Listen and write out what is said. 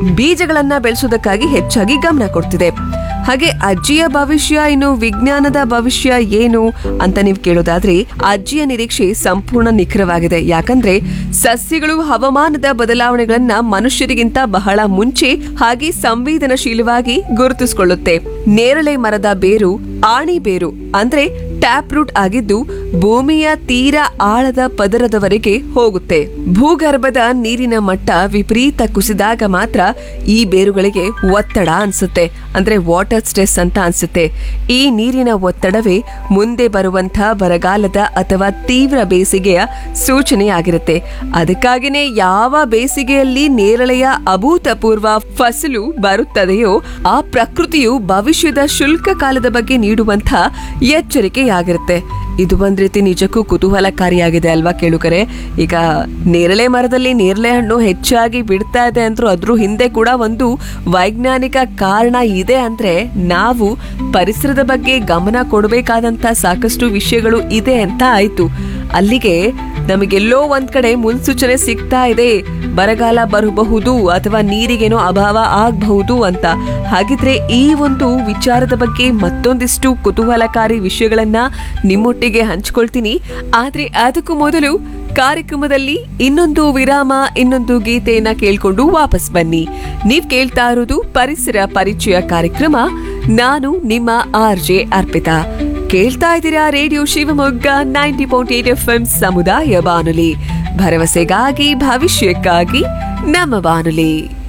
ಬೀಜಗಳನ್ನ ಬೆಳೆಸೋದಕ್ಕಾಗಿ ಹೆಚ್ಚಾಗಿ ಗಮನ ಕೊಡ್ತಿದೆ ಹಾಗೆ ಅಜ್ಜಿಯ ಭವಿಷ್ಯ ಇನ್ನು ವಿಜ್ಞಾನದ ಭವಿಷ್ಯ ಏನು ಅಂತ ನೀವು ಕೇಳೋದಾದ್ರೆ ಅಜ್ಜಿಯ ನಿರೀಕ್ಷೆ ಸಂಪೂರ್ಣ ನಿಖರವಾಗಿದೆ ಯಾಕಂದ್ರೆ ಸಸ್ಯಗಳು ಹವಾಮಾನದ ಬದಲಾವಣೆಗಳನ್ನ ಮನುಷ್ಯರಿಗಿಂತ ಬಹಳ ಮುಂಚೆ ಹಾಗೆ ಸಂವೇದನಶೀಲವಾಗಿ ಗುರುತಿಸಿಕೊಳ್ಳುತ್ತೆ ನೇರಳೆ ಮರದ ಬೇರು ಆಣಿ ಬೇರು ಅಂದ್ರೆ ಟ್ಯಾಪ್ ರೂಟ್ ಆಗಿದ್ದು ಭೂಮಿಯ ತೀರ ಆಳದ ಪದರದವರೆಗೆ ಹೋಗುತ್ತೆ ಭೂಗರ್ಭದ ನೀರಿನ ಮಟ್ಟ ವಿಪರೀತ ಕುಸಿದಾಗ ಮಾತ್ರ ಈ ಬೇರುಗಳಿಗೆ ಒತ್ತಡ ಅನ್ಸುತ್ತೆ ಅಂದ್ರೆ ವಾಟರ್ ಸ್ಟ್ರೆಸ್ ಅಂತ ಅನ್ಸುತ್ತೆ ಈ ನೀರಿನ ಒತ್ತಡವೇ ಮುಂದೆ ಬರುವಂತ ಬರಗಾಲದ ಅಥವಾ ತೀವ್ರ ಬೇಸಿಗೆಯ ಸೂಚನೆಯಾಗಿರುತ್ತೆ ಅದಕ್ಕಾಗಿನೇ ಯಾವ ಬೇಸಿಗೆಯಲ್ಲಿ ನೇರಳೆಯ ಅಭೂತಪೂರ್ವ ಫಸಲು ಬರುತ್ತದೆಯೋ ಆ ಪ್ರಕೃತಿಯು ಭವಿಷ್ಯದ ಶುಲ್ಕ ಕಾಲದ ಬಗ್ಗೆ ನೀಡುವಂತ ಎಚ್ಚರಿಕೆಯಾಗಿರುತ್ತೆ ಇದು ಒಂದ್ ರೀತಿ ನಿಜಕ್ಕೂ ಕುತೂಹಲಕಾರಿಯಾಗಿದೆ ಅಲ್ವಾ ಕೇಳುಗರೆ ಈಗ ನೇರಳೆ ಮರದಲ್ಲಿ ನೇರಳೆ ಹಣ್ಣು ಹೆಚ್ಚಾಗಿ ಬಿಡ್ತಾ ಇದೆ ಅಂದ್ರೂ ಅದ್ರ ಹಿಂದೆ ಕೂಡ ಒಂದು ವೈಜ್ಞಾನಿಕ ಕಾರಣ ಇದೆ ಅಂದ್ರೆ ನಾವು ಪರಿಸರದ ಬಗ್ಗೆ ಗಮನ ಕೊಡಬೇಕಾದಂತ ಸಾಕಷ್ಟು ವಿಷಯಗಳು ಇದೆ ಅಂತ ಆಯ್ತು ಅಲ್ಲಿಗೆ ನಮಗೆಲ್ಲೋ ಒಂದ್ ಕಡೆ ಮುನ್ಸೂಚನೆ ಸಿಗ್ತಾ ಇದೆ ಬರಗಾಲ ಬರಬಹುದು ಅಥವಾ ನೀರಿಗೇನೋ ಅಭಾವ ಆಗಬಹುದು ಅಂತ ಹಾಗಿದ್ರೆ ಈ ಒಂದು ವಿಚಾರದ ಬಗ್ಗೆ ಮತ್ತೊಂದಿಷ್ಟು ಕುತೂಹಲಕಾರಿ ವಿಷಯಗಳನ್ನ ನಿಮ್ಮೊಟ್ಟಿಗೆ ಹಂಚ್ಕೊಳ್ತೀನಿ ಆದ್ರೆ ಅದಕ್ಕೂ ಮೊದಲು ಕಾರ್ಯಕ್ರಮದಲ್ಲಿ ಇನ್ನೊಂದು ವಿರಾಮ ಇನ್ನೊಂದು ಗೀತೆಯನ್ನ ಕೇಳ್ಕೊಂಡು ವಾಪಸ್ ಬನ್ನಿ ನೀವ್ ಕೇಳ್ತಾ ಇರೋದು ಪರಿಸರ ಪರಿಚಯ ಕಾರ್ಯಕ್ರಮ ನಾನು ನಿಮ್ಮ ಆರ್ ಜೆ ಅರ್ಪಿತಾ ಕೇಳ್ತಾ ಇದ್ದೀರಾ radio Shivamogga ninety point eight F M ಸಮುದಾಯ ಬಾನುಲಿ ಭರವಸೆಗಾಗಿ ಭವಿಷ್ಯಕ್ಕಾಗಿ ನಮ್ಮ ಬಾನುಲಿ